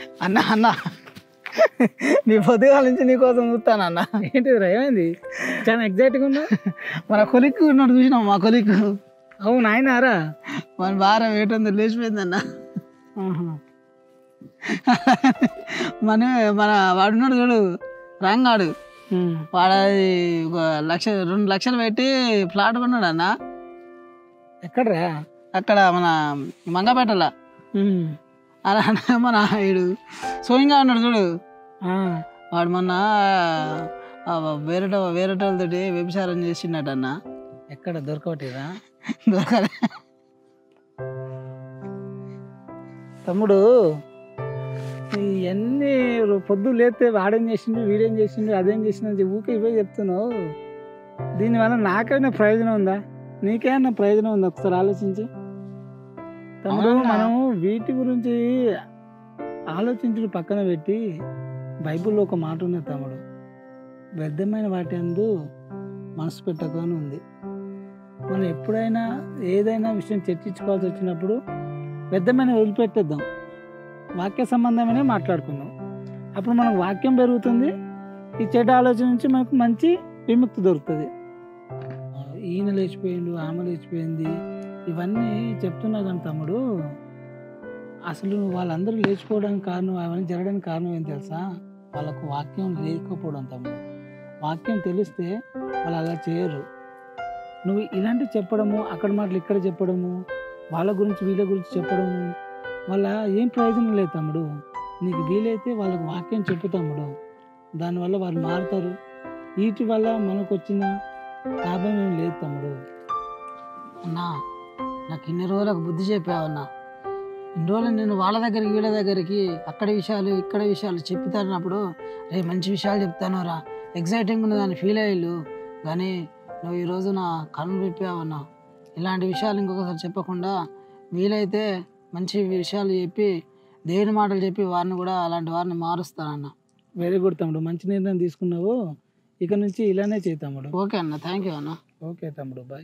అన్న అన్న నీ పొద్దుగాల నుంచి నీకోసం చూస్తాను అన్న ఏంటిది ఏమైంది చాలా ఎగ్జైట్గా ఉన్నావు మన కొలిక్కు ఉన్నాడు చూసినావు మా కొలిక్కు అవును ఆయనారా మన భారం ఏటందో లేచిపోయిందన్న మన మన వాడున్నాడు చూడు రంగాడు వాడు అది ఒక లక్ష రెండు లక్షలు పెట్టి ఫ్లాట్ కొన్నాడు అన్న ఎక్కడరా అక్కడ మన మంగపేటలో అలా అన్న మన ఈడు సోయింగా ఉన్నాడు చూడు వాడు మొన్న ఆ వేరేట వేరేటోళ్ళతోటి వ్యభిచారం చేసిండట అన్న ఎక్కడ దొరకవట్లేదా దొరకలే తమ్ముడు ఇవన్నీ పొద్దు లేస్తే వాడేం చేసిండు వీడేం చేసిండు అదేం చేసిండు అని ఊకే ఇవే చెప్తున్నావు దీనివల్ల నాకైనా ప్రయోజనం ఉందా నీకేమైనా ప్రయోజనం ఉందా ఒకసారి ఆలోచించు తమ్ముడు అవునా? మనం వీటి గురించి ఆలోచించుడు పక్కన పెట్టి బైబిల్లో ఒక మాట ఉన్నది తమ్ముడు వ్యర్థమైన వాటి అందు మనసు పెట్టకు అని ఉంది మనం ఎప్పుడైనా ఏదైనా విషయం చర్చించుకోవాల్సి వచ్చినప్పుడు వ్యర్థమైన వదిలిపెట్టేద్దాం వాక్య సంబంధమనే మాట్లాడుకుందాం అప్పుడు మనకు వాక్యం పెరుగుతుంది ఈ చెడ్డ ఆలోచన నుంచి మనకు మంచి విముక్తి దొరుకుతుంది ఈయన లేచిపోయిండు ఆమె లేచిపోయింది ఇవన్నీ చెప్తున్నా కానీ తమ్ముడు అసలు వాళ్ళందరూ లేచిపోవడానికి కారణం అవన్నీ జరగడానికి కారణం ఏం తెలుసా వాళ్ళకు వాక్యం లేకపోవడం తమ్ముడు వాక్యం తెలిస్తే వాళ్ళు అలా చేయరు నువ్వు ఇలాంటి చెప్పడము అక్కడ మాటలు ఇక్కడ చెప్పడము వాళ్ళ గురించి వీళ్ళ గురించి చెప్పడము వల్ల ఏం ప్రయోజనం లేదు తమ్ముడు నీకు వీలైతే వాళ్ళకి వాక్యం చెప్పు తమ్ముడు దానివల్ల వాళ్ళు మారుతారు వీటి వల్ల మనకు వచ్చిన లాభం ఏం లేదు తమ్ముడు అన్నా నాకు ఇన్ని రోజులకు బుద్ధి చెప్పావన్నా ఇన్ని రోజులు నేను వాళ్ళ దగ్గరికి వీళ్ళ దగ్గరికి అక్కడ విషయాలు ఇక్కడ విషయాలు చెప్తానప్పుడు రే మంచి విషయాలు చెప్తాను రా ఎగ్జైటింగ్ ఉన్నదాన్ని ఫీల్ అయ్యిళ్ళు కానీ నువ్వు ఈరోజు నా కన్ను విప్పావన్నా ఇలాంటి విషయాలు ఇంకొకసారి చెప్పకుండా వీలైతే మంచి విషయాలు చెప్పి దేవుని మాటలు చెప్పి వారిని కూడా అలాంటి వారిని మారుస్తానన్న వెరీ గుడ్ తమ్ముడు మంచి నిర్ణయం తీసుకున్నావు ఇక నుంచి ఇలానే చేయి తమ్ముడు ఓకే అన్న థ్యాంక్ యూ అన్న ఓకే తమ్ముడు బాయ్